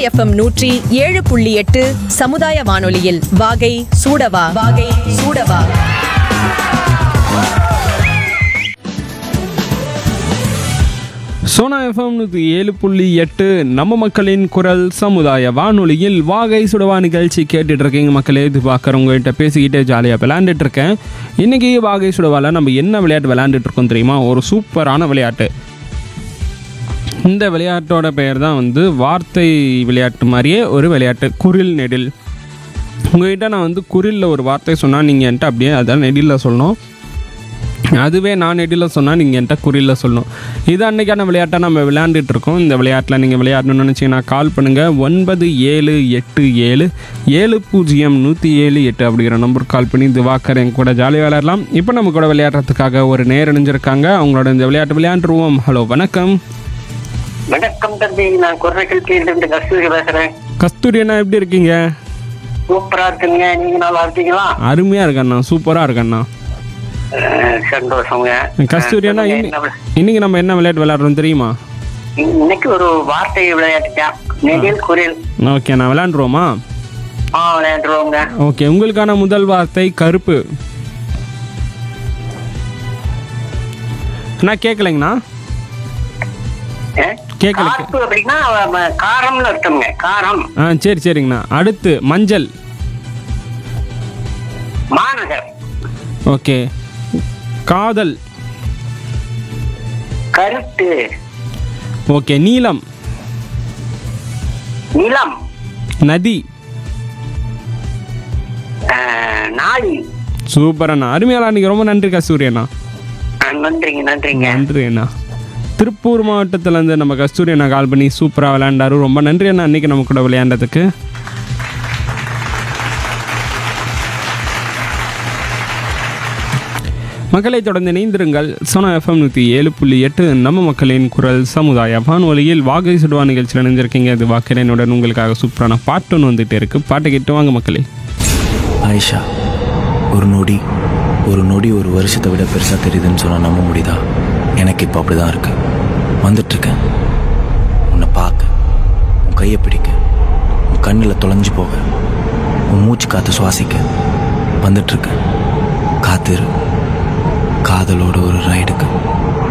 FM நூற்றி ஏழு புள்ளி எட்டு சமுதாய வானொலியில் வாகை சூடவா வாகை சூடவா சோனா எஃப்எம் நூற்றி ஏழு புள்ளி எட்டு நம்ம மக்களின் குரல் சமுதாய வானொலியில் வாகை சுடவா நிகழ்ச்சி கேட்டுட்டு இருக்கீங்க மக்களே இது பார்க்குறவங்ககிட்ட பேசிக்கிட்டே ஜாலியாக விளையாண்டுட்டு இருக்கேன் இன்னைக்கு வாகை சுடவாவில் நம்ம என்ன விளையாட்டு விளையாண்டுட்டு இருக்கோம் தெரியுமா ஒரு சூப்பரான விளையாட்டு இந்த விளையாட்டோட பெயர் தான் வந்து வார்த்தை விளையாட்டு மாதிரியே ஒரு விளையாட்டு குரில் நெடில் உங்ககிட்ட நான் வந்து குரிலில் ஒரு வார்த்தை சொன்னால் நீங்கள் என்கிட்ட அப்படியே அதான் நெடிலில் சொல்லணும் அதுவே நான் நெடியில் சொன்னால் நீங்கள் என்கிட்ட குறியில் சொல்லணும் இது அன்றைக்கான விளையாட்டை நம்ம விளையாண்டுட்டு இருக்கோம் இந்த விளையாட்டில் நீங்கள் விளையாடணும்னு நினச்சிங்கன்னா கால் பண்ணுங்கள் ஒன்பது ஏழு எட்டு ஏழு ஏழு பூஜ்ஜியம் நூற்றி ஏழு எட்டு அப்படிங்கிற நம்பருக்கு கால் பண்ணி திவாக்கர் என் கூட ஜாலியாக விளையாடலாம் இப்போ நம்ம கூட விளையாடுறதுக்காக ஒரு நேர் இணைஞ்சிருக்காங்க அவங்களோட இந்த விளையாட்டு விளையாண்டுருவோம் ஹலோ வணக்கம் வணக்கம் தம்பி நான் குரநகல் இருந்து கஸ்தூரி பேசுறேன் கஸ்தூரி அண்ணா எப்படி இருக்கீங்க சூப்பரா இருக்குங்க நீங்க நல்லா இருக்கீங்களா அருமையாக இருக்கண்ணா சூப்பராக இருக்கண்ணா அஹ், சந்தோஷங்க கஸ்தூரி அண்ணா சொல்லுங்க, இன்னி- என்ன வி- இன்னைக்கு நம்ம என்ன விளையாட்டு விளையாடுறோம் தெரியுமா இன்னைக்கு ஒரு வார்த்தை விளையாட்டு நெடில் குரில் ஓகே நான் விளையாண்டுருவோமா ஆ விளையாண்டுருவோங்க ஓகே உங்களுக்கான முதல் வார்த்தை கருப்பு அண்ணா கேட்கலைங்கண்ணா அஹ், கேட்கல. காப்பு அப்படின்னா ம, காரம்னு அர்த்தம்ங்க காரம் ஆ சரி சரிங்கண்ணா அடுத்து மஞ்சள் மாநகர் ஓகே காதல் கருத்து ஓகே நீலம் நிலம் நதி அஹ், நாளி சூப்பர் அண்ணா அருமையாளா அன்றைக்கி ரொம்ப நன்றி கஸ்தூரி அண்ணா அஹ், நன்றிங்க நன்றிங்க நன்றி அண்ணா திருப்பூர் மாவட்டத்துலேருந்து நம்ம கஸ்தூரி அண்ணா கால் பண்ணி சூப்பராக விளையாண்டாரு ரொம்ப நன்றி அண்ணா அன்றைக்கி நம்ம கூட விளையாண்டதுக்கு மக்களை தொடர்ந்து இணைந்திருங்கள் சோனா எஃப்எம் நூற்றி ஏழு புள்ளி எட்டு நம்ம மக்களின் குரல் சமுதாய வானொலியில் வாகை சுடுவா நிகழ்ச்சியில் இணைஞ்சிருக்கீங்க அது வாக்கிரனுடன் உங்களுக்காக சூப்பரான பாட்டு ஒன்று வந்துகிட்டே இருக்கு பாட்டை கேட்டு வாங்க மக்களே ஆயிஷா ஒரு நொடி ஒரு நொடி ஒரு வருஷத்தை விட பெருசாக தெரியுதுன்னு சொன்னால் நம்ப முடியுதா எனக்கு இப்போ அப்படி தான் இருக்கு வந்துட்டுருக்கேன் உன்னை பார்க்க உன் கையை பிடிக்க உன் கண்ணில் தொலைஞ்சு போக உன் மூச்சு காற்று சுவாசிக்க வந்துட்டுருக்கேன் காத்திரு காதலோட ஒரு ரைடுக்கு